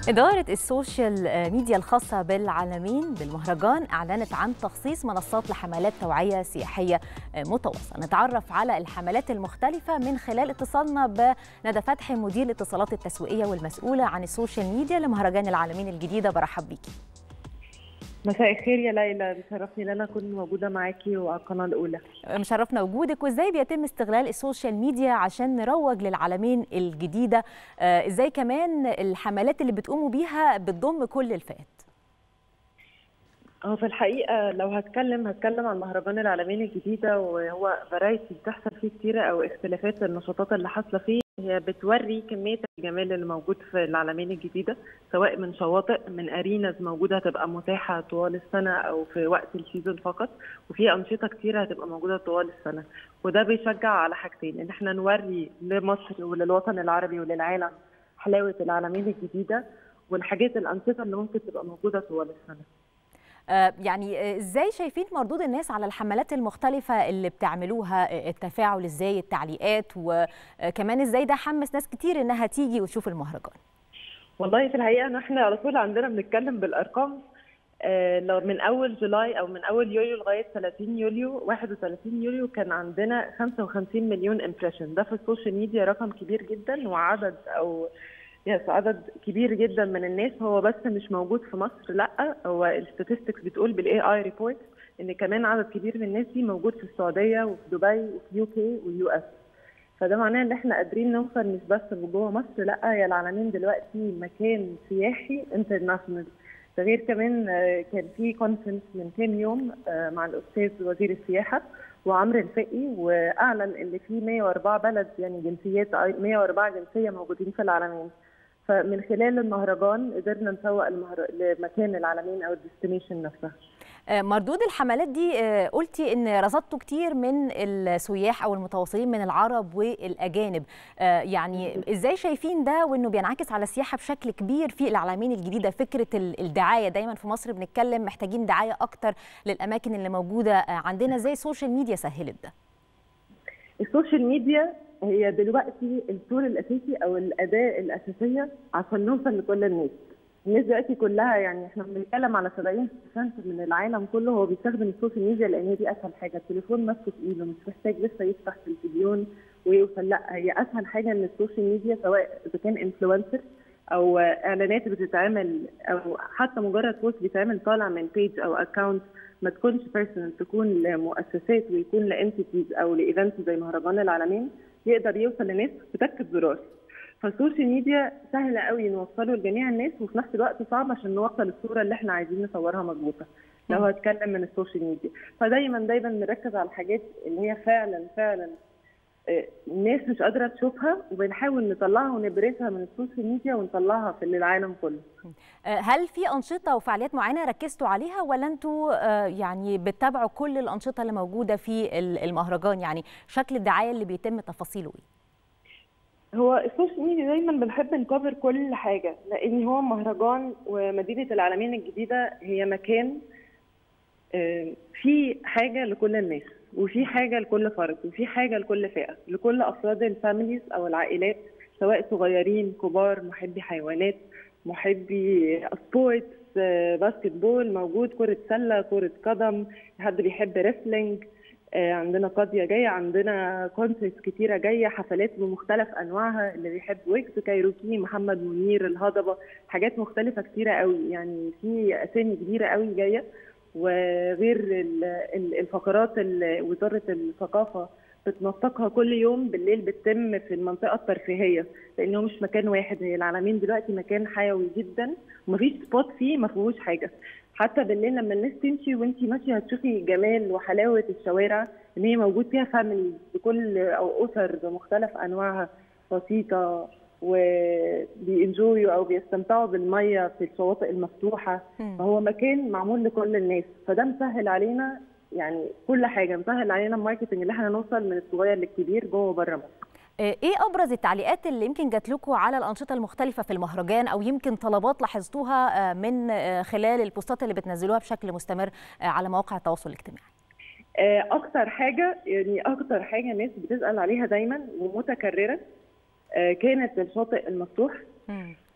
إدارة السوشيال ميديا الخاصة بالعالمين بالمهرجان أعلنت عن تخصيص منصات لحملات توعية سياحية متواصلة نتعرف على الحملات المختلفة من خلال اتصالنا بندى فتحي مدير الاتصالات التسويقية والمسؤولة عن السوشيال ميديا لمهرجان العالمين الجديدة برحب بيكي مساء الخير يا ليلى بشرفني ان انا اكون موجوده معاكي وعلى القناه الاولى مشرفنا وجودك وازاي بيتم استغلال السوشيال ميديا عشان نروج للعالمين الجديده آه، ازاي كمان الحملات اللي بتقوموا بيها بتضم كل الفئات هو في الحقيقه لو هتكلم هتكلم عن مهرجان العالمين الجديده وهو فرايتي بتحصل فيه كتيره او اختلافات النشاطات اللي حاصله فيه هي بتوري كميه الجمال اللي موجود في العالمين الجديده سواء من شواطئ من اريناز موجوده هتبقى متاحه طوال السنه او في وقت السيزون فقط وفي انشطه كتيره هتبقى موجوده طوال السنه وده بيشجع على حاجتين ان احنا نوري لمصر وللوطن العربي وللعالم حلاوه العالمين الجديده والحاجات الانشطه اللي ممكن تبقى موجوده طوال السنه آه، يعني آه، ازاي شايفين مردود الناس على الحملات المختلفة اللي بتعملوها آه، التفاعل ازاي التعليقات وكمان ازاي ده حمس ناس كتير انها تيجي وتشوف المهرجان والله في الحقيقه ان احنا على طول عندنا بنتكلم بالارقام آه، لو من اول جولاي او من اول يوليو لغايه 30 يوليو 31 يوليو كان عندنا 55 مليون امبريشن ده في السوشيال ميديا رقم كبير جدا وعدد او يس عدد كبير جدا من الناس هو بس مش موجود في مصر لا هو الستاتستكس بتقول بالاي اي ريبورت ان كمان عدد كبير من الناس دي موجود في السعوديه وفي دبي وفي يو كي واليو اس فده معناه ان احنا قادرين نوصل مش بس جوه مصر لا يا العالمين دلوقتي مكان سياحي انترناشونال ده غير كمان آه، كان في كونفرنس من كام يوم آه، مع الاستاذ وزير السياحه وعمرو الفقي واعلن ان في 104 بلد يعني جنسيات 104 جنسيه موجودين في العالمين فمن خلال المهرجان قدرنا نسوق المهر... لمكان العالمين او الديستنيشن نفسها آه، مردود الحملات دي آه، قلتي ان رصدتوا كتير من السياح او المتواصلين من العرب والاجانب آه، يعني ازاي شايفين ده وانه بينعكس على السياحه بشكل كبير في العالمين الجديده فكره ال- الدعايه دايما في مصر بنتكلم محتاجين دعايه اكتر للاماكن اللي موجوده آه، عندنا ازاي السوشيال ميديا سهلت ده السوشيال ميديا هي دلوقتي التول الاساسي او الاداه الاساسيه عشان نوصل لكل الناس الناس دلوقتي كلها يعني احنا بنتكلم على 70% من العالم كله هو بيستخدم السوشيال ميديا لان هي دي اسهل حاجه التليفون ماسكه في ايده مش محتاج لسه يفتح تلفزيون ويوصل لا هي اسهل حاجه ان السوشيال ميديا سواء اذا كان انفلونسر او اعلانات بتتعمل او حتى مجرد بوست بيتعمل طالع من بيج او اكونت ما تكونش بيرسونال تكون لمؤسسات ويكون لانتيتيز او لايفنت زي مهرجان العالمين يقدر يوصل لناس بتكة زرار فالسوشيال ميديا سهلة قوي نوصله لجميع الناس وفي نفس الوقت صعب عشان نوصل الصورة اللي احنا عايزين نصورها مظبوطة لو مم. هتكلم من السوشيال ميديا فدايما دايما نركز على الحاجات اللي هي فعلا فعلا آه، الناس مش قادرة تشوفها وبنحاول نطلعها ونبرزها من السوشيال ميديا ونطلعها في العالم كله آه، هل في انشطه وفعاليات معينه ركزتوا عليها ولا انتوا آه، يعني بتتابعوا كل الانشطه اللي موجوده في ال- المهرجان يعني شكل الدعايه اللي بيتم تفاصيله ايه هو السوشيال ميديا دايما بنحب نكفر كل حاجة لأن هو مهرجان ومدينة العالمين الجديدة هي مكان آه، في حاجة لكل الناس وفي حاجة لكل فرد وفي حاجة لكل فئة لكل أفراد الفاميليز أو العائلات سواء صغيرين كبار محبي حيوانات محبي سبورتس آه، باسكت بول موجود كرة سلة كرة قدم حد بيحب ريسلينج آه، عندنا قاضية جاية عندنا كونسرتس كتيرة جاية حفلات بمختلف أنواعها اللي بيحب ويجز كايروكي محمد منير الهضبة حاجات مختلفة كتيرة قوي يعني في أسامي كبيرة قوي جاية وغير ال- ال- الفقرات اللي وزارة الثقافة بتنسقها كل يوم بالليل بتتم في المنطقة الترفيهية لأنه مش مكان واحد هي العالمين دلوقتي مكان حيوي جدا ومفيش سبوت فيه ما فيهوش حاجة حتى بالليل لما الناس تمشي وانتي ماشية هتشوفي جمال وحلاوة الشوارع ان هي موجود فيها فاميلي بكل او اسر بمختلف انواعها بسيطة وبينجويوا او بيستمتعوا بالمية في الشواطئ المفتوحة مم. فهو مكان معمول لكل الناس فده مسهل علينا يعني كل حاجه مسهل علينا الماركتنج اللي احنا نوصل من الصغير للكبير جوه وبره مصر آه، ايه ابرز التعليقات اللي يمكن جات لكم على الانشطه المختلفه في المهرجان او يمكن طلبات لاحظتوها آه، من آه، خلال البوستات اللي بتنزلوها بشكل مستمر آه، على مواقع التواصل الاجتماعي آه، اكتر حاجه يعني اكتر حاجه الناس بتسال عليها دايما ومتكرره آه، كانت الشاطئ المفتوح مم.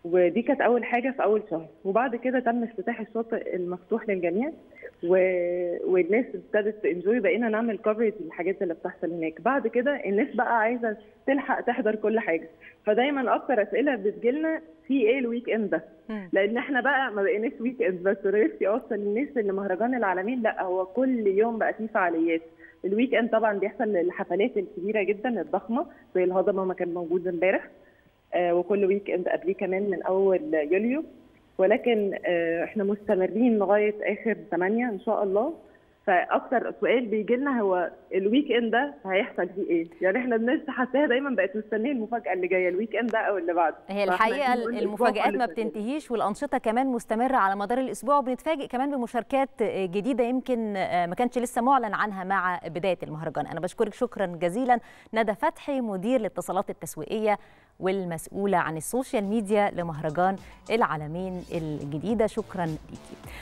ودي كانت اول حاجه في اول شهر وبعد كده تم افتتاح الشاطئ المفتوح للجميع و... والناس ابتدت تنجوي بقينا نعمل كفرج للحاجات اللي بتحصل هناك بعد كده الناس بقى عايزه تلحق تحضر كل حاجه فدايما اكتر اسئله بتجيلنا في ايه الويك اند ده لان احنا بقى ما بقيناش ويك اند بس نفسي اوصل للناس ان مهرجان العالمين لا هو كل يوم بقى فيه فعاليات الويك اند طبعا بيحصل الحفلات الكبيره جدا الضخمه زي الهضبه ما كان موجود امبارح آه وكل ويك اند قبليه كمان من اول يوليو ولكن آه احنا مستمرين لغايه اخر 8 ان شاء الله فاكتر سؤال بيجي لنا هو الويك اند ده هيحصل فيه ايه؟ يعني احنا الناس حاساها دايما بقت مستنيه المفاجاه اللي جايه الويك اند ده او اللي بعده هي الحقيقه المفاجات ما بتنتهيش والانشطه كمان مستمره على مدار الاسبوع وبنتفاجئ كمان بمشاركات جديده يمكن ما كانش لسه معلن عنها مع بدايه المهرجان انا بشكرك شكرا جزيلا ندى فتحي مدير الاتصالات التسويقيه والمسؤوله عن السوشيال ميديا لمهرجان العالمين الجديده شكرا ليكي